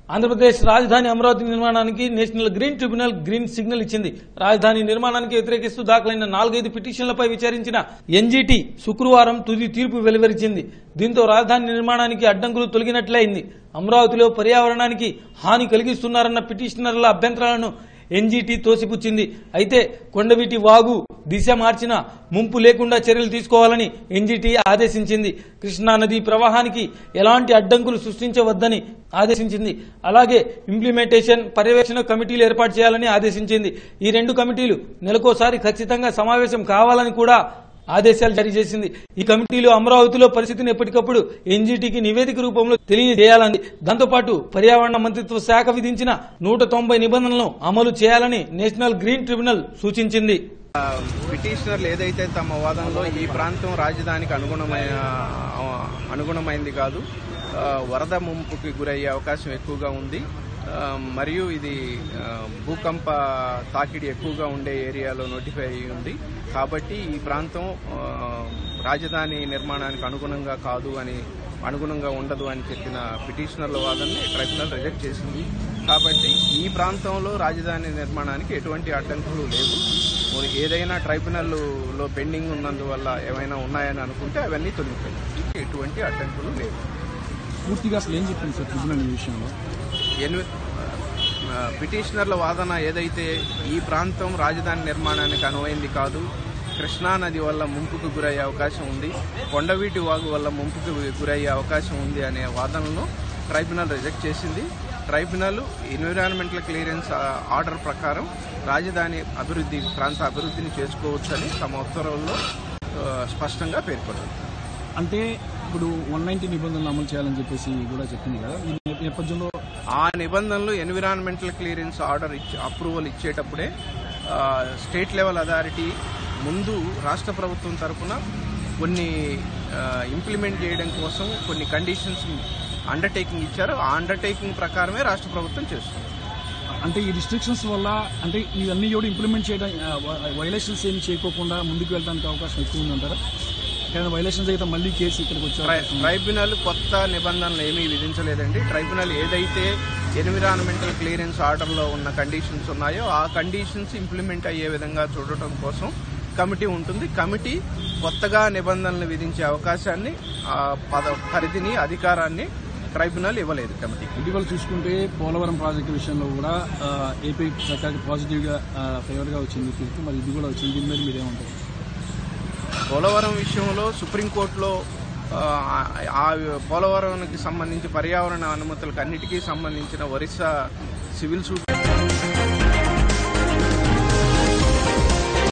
ఆంధ్రప్రదేశ్ రాజధాని అమరావతి నిర్మాణానికి national green tribunal green signal ఇచ్చింది రాజధాని నిర్మాణానికి వ్యతిరేకిస్తూ దాఖలైన నాలుగైదు పిటిషన్లపై విచారించిన ఎన్జీటీ శుక్రవారం తుది తీర్పు వెలువరించింది దీంతో రాజధాని నిర్మాణానికి అడ్డంకులు తొలగినట్లే అయింది అమరావతిలో పర్యావరణానికి హాని కలిగిస్తున్నారన్న పిటిషనర్ల అభ్యంతరాలను ఎన్జీటీ తోసిపుచ్చింది అయితే కొండవీటి వాగు దిశ మార్చిన ముంపు లేకుండా చర్యలు తీసుకోవాలని ఎన్జీటీ ఆదేశించింది కృష్ణా నది ప్రవాహానికి ఎలాంటి అడ్డంకులు సృష్టించవద్దని ఆదేశించింది అలాగే ఇంప్లిమెంటేషన్ పర్యవేక్షణ కమిటీలు ఏర్పాటు చేయాలని ఆదేశించింది ఈ రెండు కమిటీలు నెలకోసారి ఖచ్చితంగా సమావేశం కావాలని కూడా ఆదేశాలు జారీ చేసింది ఈ కమిటీలో అమరావతిలో పరిస్థితిని ఎప్పటికప్పుడు ఎన్జీటీకి నివేదిక రూపంలో తెలియజేయాలని దాంతోపాటు పర్యావరణ మంత్రిత్వ శాఖ విధించిన నూట తొంభై నిబంధనలను అమలు చేయాలని నేషనల్ గ్రీన్ ట్రిబ్యునల్ సూచించింది పిటిషనర్లు ఏదైతే తమ వాదనలో ఈ ప్రాంతం రాజధానికి అనుగుణమైన అనుగుణమైంది కాదు ఆ, వరద ముంపుకి గురయ్యే అవకాశం ఎక్కువగా ఉంది ఆ, మరియు ఇది ఆ, భూకంప తాకిడి ఎక్కువగా ఉండే ఏరియాలో నోటిఫై అయి ఉంది కాబట్టి ఈ ప్రాంతం ఆ, రాజధాని నిర్మాణానికి అనుగుణంగా కాదు అని అనుగుణంగా ఉండదు అని చెప్పిన పిటిషనర్ల వాదనని ట్రైబ్యునల్ రిజెక్ట్ చేసింది కాబట్టి ఈ ప్రాంతంలో రాజధాని నిర్మాణానికి ఎటువంటి అడ్డంకులు లేవు మరి ఏదైనా ట్రైబ్యునల్లో పెండింగ్ ఉన్నందువల్ల ఏమైనా ఉన్నాయని అనుకుంటే అవన్నీ తొలగిపోయాయి ఎటువంటి అడ్డంకులు లేవు పూర్తిగా అసలు ఏం చెప్పింది సార్ ట్రిబ్యునల్ ఈ విషయంలో ఎనిమి ఆ, పిటిషనర్ల వాదన ఏదైతే ఈ ప్రాంతం రాజధాని నిర్మాణానికి అనువైంది కాదు కృష్ణా నది వల్ల ముంపుకు గురయ్యే అవకాశం ఉంది కొండవీటి వాగు వల్ల ముంపుకు గురయ్యే అవకాశం ఉంది అనే వాదనను ట్రైబ్యునల్ రిజెక్ట్ చేసింది ట్రైబ్యునల్ ఎన్విరాన్మెంటల్ క్లియరెన్స్ ఆ, ఆర్డర్ ప్రకారం రాజధాని అభివృద్ధి ప్రాంత అభివృద్ధిని చేసుకోవచ్చని తమ ఉత్తర్వుల్లో ఆ, స్పష్టంగా పేర్కొన్నారు అంటే ఇప్పుడు వన్ నైన్టీ నిబంధనలు అమలు చేయాలని చెప్పేసి కూడా చెప్పింది కదా ఈ నేప- నేపథ్యంలో ఆ నిబంధనలు ఎన్విరాన్మెంటల్ క్లియరెన్స్ ఆర్డర్ ఇచ్చి అప్రూవల్ ఇచ్చేటప్పుడే ఆ, స్టేట్ లెవెల్ అథారిటీ ముందు రాష్ట్ర ప్రభుత్వం తరఫున కొన్ని ఆ, ఇంప్లిమెంట్ చేయడం కోసం కొన్ని కండిషన్స్ అండర్టేకింగ్ ఇచ్చారు ఆ అండర్టేకింగ్ ప్రకారమే రాష్ట్ర ప్రభుత్వం చేస్తుంది అంటే ఈ రిస్ట్రిక్షన్స్ వల్ల అంటే ఇవన్నీ కూడా ఇంప్లిమెంట్ చేయడం వైలేషన్స్ ఏం చేయకోకుండా ముందుకు వెళ్ళడానికి అవకాశం ఎక్కువ ఉందంటారా కానీ వైలేషన్స్ అయితే మళ్ళీ కేసు ఇక్కడికి వచ్చే ట్రై- అవకాశం ఉంది. ట్రైబ్యునల్ కొత్త నిబంధనలు ఏమీ విధించలేదండి ట్రైబ్యునల్ ఏదైతే ఎన్విరాన్మెంటల్ క్లియరెన్స్ ఆర్డర్లో ఉన్న కండిషన్స్ ఉన్నాయో ఆ కండిషన్స్ ఇంప్లిమెంట్ అయ్యే విధంగా చూడటం కోసం కమిటీ ఉంటుంది కమిటీ కొత్తగా నిబంధనలు విధించే అవకాశాన్ని ఆ పద పరిధిని అధికారాన్ని ట్రైబ్యునల్ ఇవ్వలేదు కమిటీ ఇటీవల చూసుకుంటే పోలవరం ప్రాజెక్టు విషయంలో కూడా ఆ, ఏపీ సర్కార్కి పాజిటివ్ గా ఫేవర్ గా వచ్చింది తీర్పు మరి ఇది కూడా వచ్చింది దీని మీద మీరేమంటారు పోలవరం విషయంలో సుప్రీంకోర్టులో ఆ, ఆ పోలవరానికి సంబంధించి పర్యావరణ అనుమతులకు అన్నిటికీ సంబంధించిన ఒరిస్సా సివిల్ సూట్